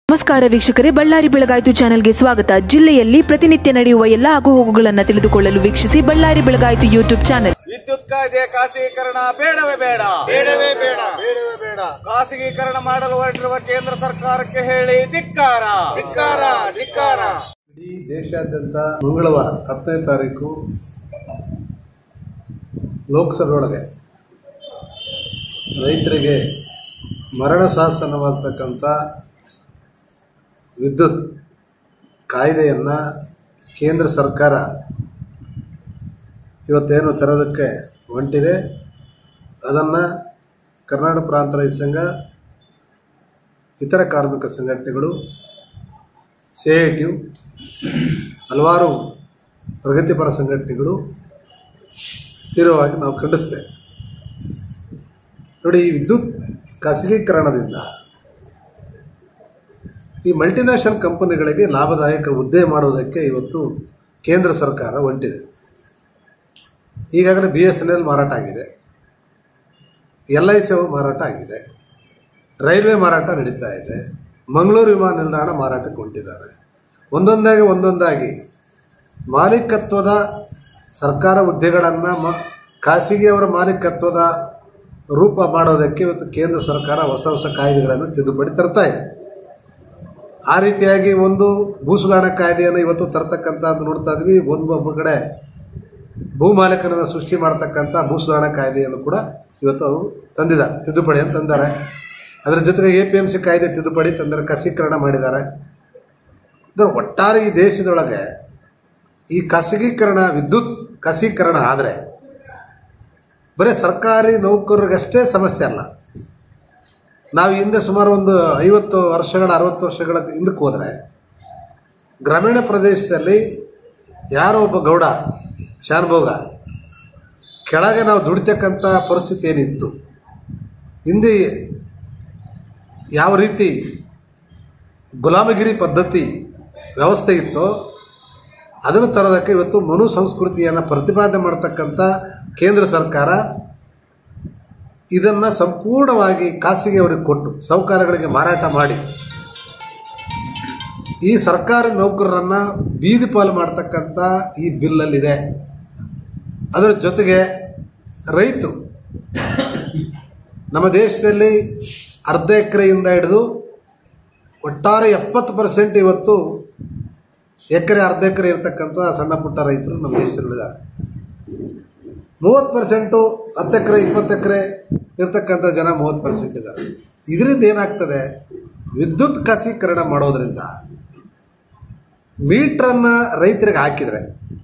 ನಮಸ್ಕಾರ ವೀಕ್ಷಕರೇ ಬಳ್ಳಾರಿ ಬೆಳಗಾಯಿತು ಚಾನೆಲ್ಗೆ ಸ್ವಾಗತ ಜಿಲ್ಲೆಯಲ್ಲಿ ಪ್ರತಿನಿತ್ಯ ನಡೆಯುವ ಎಲ್ಲ ಆಗುಹೋಗುಗಳನ್ನು ತಿಳಿದುಕೊಳ್ಳಲು ವೀಕ್ಷಿಸಿ ಬಳ್ಳಾರಿ ಬೆಳಗಾಯಿತು ಯೂಟ್ಯೂಬ್ ಚಾನೆಲ್ ವಿದ್ಯುತ್ ಕಾಯ್ದೆ ಖಾಸಗೀಕರಣ ಬೇಡವೇ ಬೇಡ ಬೇಡವೇ ಬೇಡ ಬೇಡವೇ ಬೇಡ ಖಾಸಗೀಕರಣ ಮಾಡಲು ಹೊರಟಿರುವ ಕೇಂದ್ರ ಸರ್ಕಾರಕ್ಕೆ ಹೇಳಿ ಧಿಕ್ಕಾರ ಧಿಕ್ಕಾರ ಧಿಕ್ಕಾರ ಇಡೀ ದೇಶಾದ್ಯಂತ ಮಂಗಳವಾರ ಹತ್ತನೇ ತಾರೀಕು ಲೋಕಸಭೆ ಒಳಗೆ ರೈತರಿಗೆ ಮರಣ ಶಾಸನವಾಗ್ತಕ್ಕಂಥ ವಿದ್ಯುತ್ ಕಾಯ್ದೆಯನ್ನು ಕೇಂದ್ರ ಸರ್ಕಾರ ಇವತ್ತೇನು ತರೋದಕ್ಕೆ ಹೊಂಟಿದೆ ಅದನ್ನು ಕರ್ನಾಟಕ ಪ್ರಾಂತ ರೈತ ಸಂಘ ಇತರ ಕಾರ್ಮಿಕ ಸಂಘಟನೆಗಳು ಸಿ ಐ ಟಿ ಯು ಹಲವಾರು ಪ್ರಗತಿಪರ ಸಂಘಟನೆಗಳು ತೀವ್ರವಾಗಿ ನಾವು ಖಂಡಿಸ್ತೇವೆ ನೋಡಿ ಈ ವಿದ್ಯುತ್ ಖಾಸಗೀಕರಣದಿಂದ ಈ ಮಲ್ಟಿನ್ಯಾಷನಲ್ ಕಂಪನಿಗಳಿಗೆ ಲಾಭದಾಯಕ ಹುದ್ದೆ ಮಾಡುವುದಕ್ಕೆ ಇವತ್ತು ಕೇಂದ್ರ ಸರ್ಕಾರ ಹೊಂಟಿದೆ ಈಗಾಗಲೇ ಬಿ ಎಸ್ ಎನ್ ಎಲ್ ಮಾರಾಟ ಆಗಿದೆ ಎಲ್ ಐ ಸಿ ಮಾರಾಟ ಆಗಿದೆ ರೈಲ್ವೆ ಮಾರಾಟ ನಡೀತಾ ಇದೆ ಮಂಗಳೂರು ವಿಮಾನ ನಿಲ್ದಾಣ ಮಾರಾಟಕ್ಕೆ ಹೊಂಟಿದ್ದಾರೆ ಒಂದೊಂದಾಗಿ ಒಂದೊಂದಾಗಿ ಮಾಲೀಕತ್ವದ ಸರ್ಕಾರ ಹುದ್ದೆಗಳನ್ನು ಮ ಖಾಸಗಿಯವರ ಮಾಲೀಕತ್ವದ ರೂಪ ಮಾಡೋದಕ್ಕೆ ಇವತ್ತು ಕೇಂದ್ರ ಸರ್ಕಾರ ಹೊಸ ಹೊಸ ಕಾಯ್ದೆಗಳನ್ನು ತಿದ್ದುಪಡಿ ತರ್ತಾ ಇದೆ ಆ ರೀತಿಯಾಗಿ ಒಂದು ಭೂಸುಧಾರಣ ಕಾಯ್ದೆಯನ್ನು ಇವತ್ತು ತರ್ತಕ್ಕಂಥದ್ದು ನೋಡ್ತಾ ಇದ್ವಿ ಒಂದು ಒಬ್ಬ ಕಡೆ ಭೂ ಮಾಲೀಕರನ್ನು ಸೃಷ್ಟಿ ಮಾಡ್ತಕ್ಕಂಥ ಭೂಸುಧಾರಣ ಕಾಯ್ದೆಯನ್ನು ಕೂಡ ಇವತ್ತು ಅವರು ತಂದಿದ್ದಾರೆ ತಿದ್ದುಪಡಿಯನ್ನು ತಂದ್ದಾರೆ ಅದರ ಜೊತೆಗೆ ಎ ಪಿ ಎಮ್ ಸಿ ಕಾಯ್ದೆ ತಿದ್ದುಪಡಿ ತಂದರೆ ಖಾಸಗೀಕರಣ ಮಾಡಿದ್ದಾರೆ ಇದರ ಒಟ್ಟಾರೆ ಈ ದೇಶದೊಳಗೆ ಈ ಖಾಸಗೀಕರಣ ವಿದ್ಯುತ್ ಖಾಸಗೀಕರಣ ಆದರೆ ಬರೀ ಸರ್ಕಾರಿ ನೌಕರರಿಗಷ್ಟೇ ಸಮಸ್ಯೆ ಅಲ್ಲ ನಾವು ಹಿಂದೆ ಸುಮಾರು ಒಂದು ಐವತ್ತು ವರ್ಷಗಳ ಅರವತ್ತು ವರ್ಷಗಳ ಹಿಂದಕ್ಕೆ ಹೋದರೆ ಗ್ರಾಮೀಣ ಪ್ರದೇಶದಲ್ಲಿ ಯಾರೋ ಒಬ್ಬ ಗೌಡ ಶಾನ್ಭೋಗ ಕೆಳಗೆ ನಾವು ದುಡಿತಕ್ಕಂಥ ಪರಿಸ್ಥಿತಿ ಏನಿತ್ತು ಹಿಂದೆ ಯಾವ ರೀತಿ ಗುಲಾಮಗಿರಿ ಪದ್ಧತಿ ವ್ಯವಸ್ಥೆ ಇತ್ತೋ ಅದನ್ನು ತರೋದಕ್ಕೆ ಇವತ್ತು ಮನು ಸಂಸ್ಕೃತಿಯನ್ನು ಪ್ರತಿಪಾದನೆ ಮಾಡ್ತಕ್ಕಂಥ ಕೇಂದ್ರ ಸರ್ಕಾರ ಇದನ್ನು ಸಂಪೂರ್ಣವಾಗಿ ಖಾಸಗಿಯವರಿಗೆ ಕೊಟ್ಟು ಸೌಕರ್ಯಗಳಿಗೆ ಮಾರಾಟ ಮಾಡಿ ಈ ಸರ್ಕಾರಿ ನೌಕರರನ್ನು ಬೀದಿ ಪಾಲು ಮಾಡ್ತಕ್ಕಂಥ ಈ ಬಿಲ್ಲಲ್ಲಿದೆ ಅದರ ಜೊತೆಗೆ ರೈತರು ನಮ್ಮ ದೇಶದಲ್ಲಿ ಅರ್ಧ ಎಕರೆಯಿಂದ ಹಿಡಿದು ಒಟ್ಟಾರೆ ಎಪ್ಪತ್ತು ಪರ್ಸೆಂಟ್ ಇವತ್ತು ಎಕರೆ ಅರ್ಧ ಎಕರೆ ಇರತಕ್ಕಂಥ ಸಣ್ಣ ಪುಟ್ಟ ರೈತರು ನಮ್ಮ ದೇಶದಲ್ಲಿದ್ದಾರೆ ಮೂವತ್ತು ಪರ್ಸೆಂಟು ಹತ್ತು ಎಕರೆ ಇಪ್ಪತ್ತು ಎಕರೆ ಇರ್ತಕ್ಕಂಥ ಜನ ಮೂವತ್ತು ಪರ್ಸೆಂಟ್ ಇದ್ದಾರೆ ಇದರಿಂದ ಏನಾಗ್ತದೆ ವಿದ್ಯುತ್ ಖಾಸಗೀಕರಣ ಮಾಡೋದ್ರಿಂದ ಮೀಟ್ರನ್ನು ರೈತರಿಗೆ ಹಾಕಿದರೆ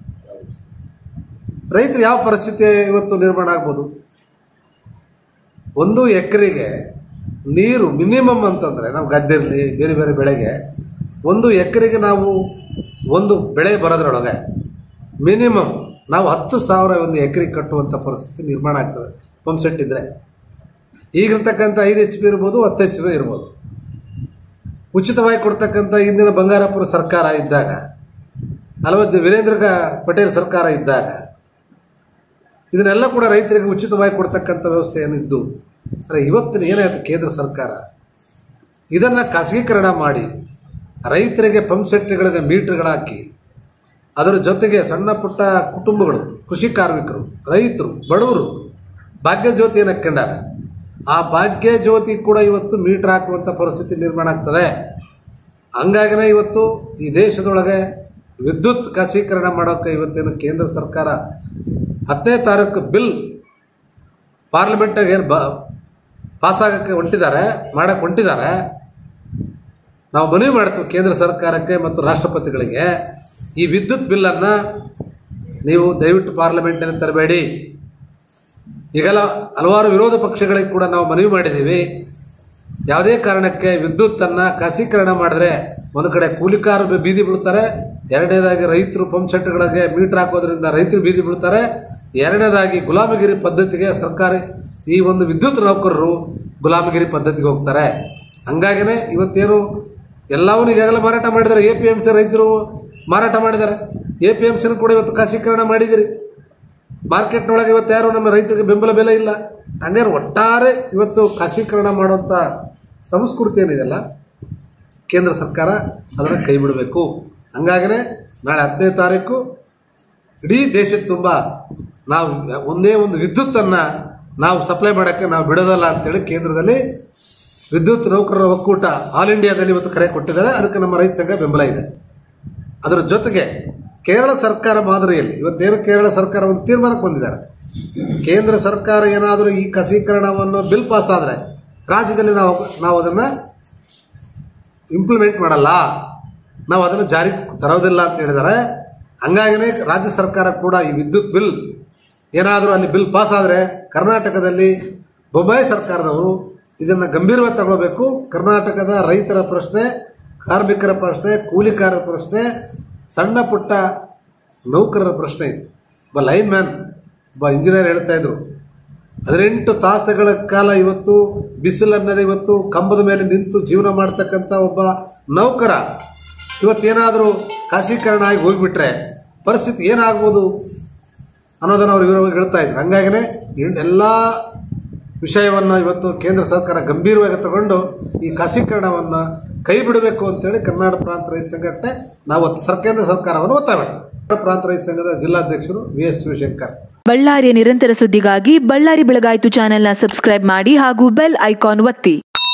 ರೈತರು ಯಾವ ಪರಿಸ್ಥಿತಿ ಇವತ್ತು ನಿರ್ಮಾಣ ಆಗ್ಬೋದು ಒಂದು ಎಕರೆಗೆ ನೀರು ಮಿನಿಮಮ್ ಅಂತಂದರೆ ನಾವು ಗದ್ದೆಯಲ್ಲಿ ಬೇರೆ ಬೇರೆ ಬೆಳೆಗೆ ಒಂದು ಎಕರೆಗೆ ನಾವು ಒಂದು ಬೆಳೆ ಬರೋದ್ರೊಳಗೆ ಮಿನಿಮಮ್ ನಾವು ಹತ್ತು ಸಾವಿರ ಒಂದು ಎಕರೆಗೆ ಕಟ್ಟುವಂಥ ಪರಿಸ್ಥಿತಿ ನಿರ್ಮಾಣ ಆಗ್ತದೆ ಪಂಪ್ ಸೆಟ್ ಇದ್ದರೆ ಈಗಿರ್ತಕ್ಕಂಥ ಐದು ಎಚ್ ಪಿ ಇರ್ಬೋದು ಹತ್ತು ಎಚ್ ಪಿ ಇರ್ಬೋದು ಉಚಿತವಾಗಿ ಕೊಡ್ತಕ್ಕಂಥ ಇಂದಿನ ಬಂಗಾರಪುರ ಸರ್ಕಾರ ಇದ್ದಾಗ ಅಲವತ್ತು ವೀರೇಂದ್ರ ಗ- ಪಟೇಲ್ ಸರ್ಕಾರ ಇದ್ದಾಗ ಇದನ್ನೆಲ್ಲ ಕೂಡ ರೈತರಿಗೆ ಉಚಿತವಾಗಿ ಕೊಡ್ತಕ್ಕಂಥ ವ್ಯವಸ್ಥೆ ಏನಿದ್ದು ಆದರೆ ಇವತ್ತಿನ ಏನಾಯಿತು ಕೇಂದ್ರ ಸರ್ಕಾರ ಇದನ್ನು ಖಾಸಗೀಕರಣ ಮಾಡಿ ರೈತರಿಗೆ ಪಂಪ್ ಸೆಟ್ಗಳಿಗೆ ಮೀಟರ್ಗಳಾಕಿ ಅದರ ಜೊತೆಗೆ ಸಣ್ಣ ಪುಟ್ಟ ಕುಟುಂಬಗಳು ಕೃಷಿ ಕಾರ್ಮಿಕರು ರೈತರು ಬಡವರು ಭಾಗ್ಯ ಜ್ಯೋತಿಯನ್ನು ಹಾಕ್ಕೊಂಡಾರೆ ಆ ಭಾಗ್ಯ ಜ್ಯೋತಿ ಕೂಡ ಇವತ್ತು ಮೀಟರ್ ಹಾಕುವಂಥ ಪರಿಸ್ಥಿತಿ ನಿರ್ಮಾಣ ಆಗ್ತದೆ ಹಂಗಾಗಿನೇ ಇವತ್ತು ಈ ದೇಶದೊಳಗೆ ವಿದ್ಯುತ್ ಖಾಸಗೀಕರಣ ಮಾಡೋಕ್ಕೆ ಇವತ್ತೇನು ಕೇಂದ್ರ ಸರ್ಕಾರ ಹತ್ತನೇ ತಾರೀಕು ಬಿಲ್ ಪಾರ್ಲಿಮೆಂಟಾಗ ಏನು ಬ ಪಾಸಾಗಕ್ಕೆ ಹೊಂಟಿದ್ದಾರೆ ಮಾಡಕ್ಕೆ ಹೊಂಟಿದ್ದಾರೆ ನಾವು ಮನವಿ ಮಾಡ್ತೀವಿ ಕೇಂದ್ರ ಸರ್ಕಾರಕ್ಕೆ ಮತ್ತು ರಾಷ್ಟ್ರಪತಿಗಳಿಗೆ ಈ ವಿದ್ಯುತ್ ಬಿಲ್ಲನ್ನು ನೀವು ದಯವಿಟ್ಟು ಪಾರ್ಲಿಮೆಂಟಿನ ತರಬೇಡಿ ಈಗೆಲ್ಲ ಹಲವಾರು ವಿರೋಧ ಪಕ್ಷಗಳಿಗೆ ಕೂಡ ನಾವು ಮನವಿ ಮಾಡಿದ್ದೀವಿ ಯಾವುದೇ ಕಾರಣಕ್ಕೆ ವಿದ್ಯುತ್ತನ್ನು ಖಾಸಗೀಕರಣ ಮಾಡಿದ್ರೆ ಒಂದು ಕಡೆ ಕೂಲಿಕಾರರು ಬೀದಿ ಬೀಳ್ತಾರೆ ಎರಡನೇದಾಗಿ ರೈತರು ಪಂಪ್ ಸೆಟ್ಗಳಿಗೆ ಮೀಟರ್ ಹಾಕೋದ್ರಿಂದ ರೈತರು ಬೀದಿ ಬೀಳ್ತಾರೆ ಎರಡನೇದಾಗಿ ಗುಲಾಮಗಿರಿ ಪದ್ಧತಿಗೆ ಸರ್ಕಾರಿ ಈ ಒಂದು ವಿದ್ಯುತ್ ನೌಕರರು ಗುಲಾಮಗಿರಿ ಪದ್ಧತಿಗೆ ಹೋಗ್ತಾರೆ ಹಂಗಾಗಿನೇ ಇವತ್ತೇನು ಎಲ್ಲವನ್ನೂ ಈಗಾಗಲೇ ಮಾರಾಟ ಮಾಡಿದ್ದಾರೆ ಎ ಪಿ ಎಮ್ ಸಿ ರೈತರು ಮಾರಾಟ ಮಾಡಿದ್ದಾರೆ ಎ ಪಿ ಎಮ್ ಸಿನೂ ಕೂಡ ಇವತ್ತು ಖಾಸಗೀಕರಣ ಮಾಡಿದಿರಿ ಮಾರ್ಕೆಟ್ನೊಳಗೆ ಇವತ್ತು ಯಾರು ನಮ್ಮ ರೈತರಿಗೆ ಬೆಂಬಲ ಬೆಲೆ ಇಲ್ಲ ಹಂಗಾರೆ ಒಟ್ಟಾರೆ ಇವತ್ತು ಖಾಸಗೀಕರಣ ಮಾಡುವಂಥ ಸಂಸ್ಕೃತಿ ಏನಿದೆಯಲ್ಲ ಕೇಂದ್ರ ಸರ್ಕಾರ ಅದನ್ನು ಕೈ ಬಿಡಬೇಕು ಹಂಗಾಗನೇ ನಾಳೆ ಹದಿನೈದು ತಾರೀಕು ಇಡೀ ದೇಶದ ತುಂಬ ನಾವು ಒಂದೇ ಒಂದು ವಿದ್ಯುತ್ತನ್ನು ನಾವು ಸಪ್ಲೈ ಮಾಡೋಕ್ಕೆ ನಾವು ಬಿಡೋದಲ್ಲ ಅಂತೇಳಿ ಕೇಂದ್ರದಲ್ಲಿ ವಿದ್ಯುತ್ ನೌಕರರ ಒಕ್ಕೂಟ ಆಲ್ ಇಂಡಿಯಾದಲ್ಲಿ ಇವತ್ತು ಕರೆ ಕೊಟ್ಟಿದ್ದಾರೆ ಅದಕ್ಕೆ ನಮ್ಮ ರೈತ ಸಂಘ ಬೆಂಬಲ ಇದೆ ಅದರ ಜೊತೆಗೆ ಕೇರಳ ಸರ್ಕಾರ ಮಾದರಿಯಲ್ಲಿ ಇವತ್ತೇನು ಕೇರಳ ಸರ್ಕಾರ ಒಂದು ತೀರ್ಮಾನಕ್ಕೆ ಬಂದಿದ್ದಾರೆ ಕೇಂದ್ರ ಸರ್ಕಾರ ಏನಾದರೂ ಈ ಕಸೀಕರಣವನ್ನು ಬಿಲ್ ಪಾಸ್ ಆದರೆ ರಾಜ್ಯದಲ್ಲಿ ನಾವು ನಾವು ಅದನ್ನು ಇಂಪ್ಲಿಮೆಂಟ್ ಮಾಡಲ್ಲ ನಾವು ಅದನ್ನು ಜಾರಿ ತರೋದಿಲ್ಲ ಅಂತ ಹೇಳಿದ್ದಾರೆ ಹಂಗಾಗಿನೇ ರಾಜ್ಯ ಸರ್ಕಾರ ಕೂಡ ಈ ವಿದ್ಯುತ್ ಬಿಲ್ ಏನಾದರೂ ಅಲ್ಲಿ ಬಿಲ್ ಪಾಸ್ ಆದರೆ ಕರ್ನಾಟಕದಲ್ಲಿ ಬೊಂಬಾಯಿ ಸರ್ಕಾರದವರು ಇದನ್ನು ಗಂಭೀರವಾಗಿ ತಗೊಳ್ಬೇಕು ಕರ್ನಾಟಕದ ರೈತರ ಪ್ರಶ್ನೆ ಕಾರ್ಮಿಕರ ಪ್ರಶ್ನೆ ಕೂಲಿಕಾರರ ಪ್ರಶ್ನೆ ಸಣ್ಣ ಪುಟ್ಟ ನೌಕರರ ಪ್ರಶ್ನೆ ಇದು ಒಬ್ಬ ಲೈನ್ ಮ್ಯಾನ್ ಒಬ್ಬ ಇಂಜಿನಿಯರ್ ಹೇಳ್ತಾ ಇದ್ರು ಹದಿನೆಂಟು ತಾಸುಗಳ ಕಾಲ ಇವತ್ತು ಬಿಸಿಲನ್ನದೇ ಇವತ್ತು ಕಂಬದ ಮೇಲೆ ನಿಂತು ಜೀವನ ಮಾಡ್ತಕ್ಕಂಥ ಒಬ್ಬ ನೌಕರ ಇವತ್ತೇನಾದರೂ ಖಾಸೀಕರಣ ಆಗಿ ಹೋಗಿಬಿಟ್ರೆ ಪರಿಸ್ಥಿತಿ ಏನಾಗ್ಬೋದು ಅನ್ನೋದನ್ನು ಅವರು ವಿವರವಾಗಿ ಹೇಳ್ತಾ ಇದ್ರು ಹಂಗಾಗಿನೇ ಎಲ್ಲ ವಿಷಯವನ್ನು ಇವತ್ತು ಕೇಂದ್ರ ಸರ್ಕಾರ ಗಂಭೀರವಾಗಿ ತಗೊಂಡು ಈ ಖಾಸೀಕರಣವನ್ನು ಕೈ ಬಿಡಬೇಕು ಅಂತೇಳಿ ಕರ್ನಾಟಕ ಪ್ರಾಂತ ರೈತ ಸಂಘಟನೆ ನಾವು ಸರ್- ಕೇಂದ್ರ ಸರ್ಕಾರವನ್ನು ಒತ್ತಾಯ ಮಾಡಿದ್ವಿ ಕರ್ನಾಟಕ ಪ್ರಾಂತ ರೈತ ಸಂಘದ ಜಿಲ್ಲಾಧ್ಯಕ್ಷರು ವಿ ಎಸ್ ಶಿವಶಂಕರ್ ಬಳ್ಳಾರಿಯ ನಿರಂತರ ಸುದ್ದಿಗಾಗಿ ಬಳ್ಳಾರಿ ಬೆಳಗಾಯಿತು ಚಾನೆಲ್ನ ಸಬ್ಸ್ಕ್ರೈಬ್ ಮಾಡಿ ಹಾಗೂ ಬೆಲ್ ಐಕಾನ್ ಒತ್ತಿ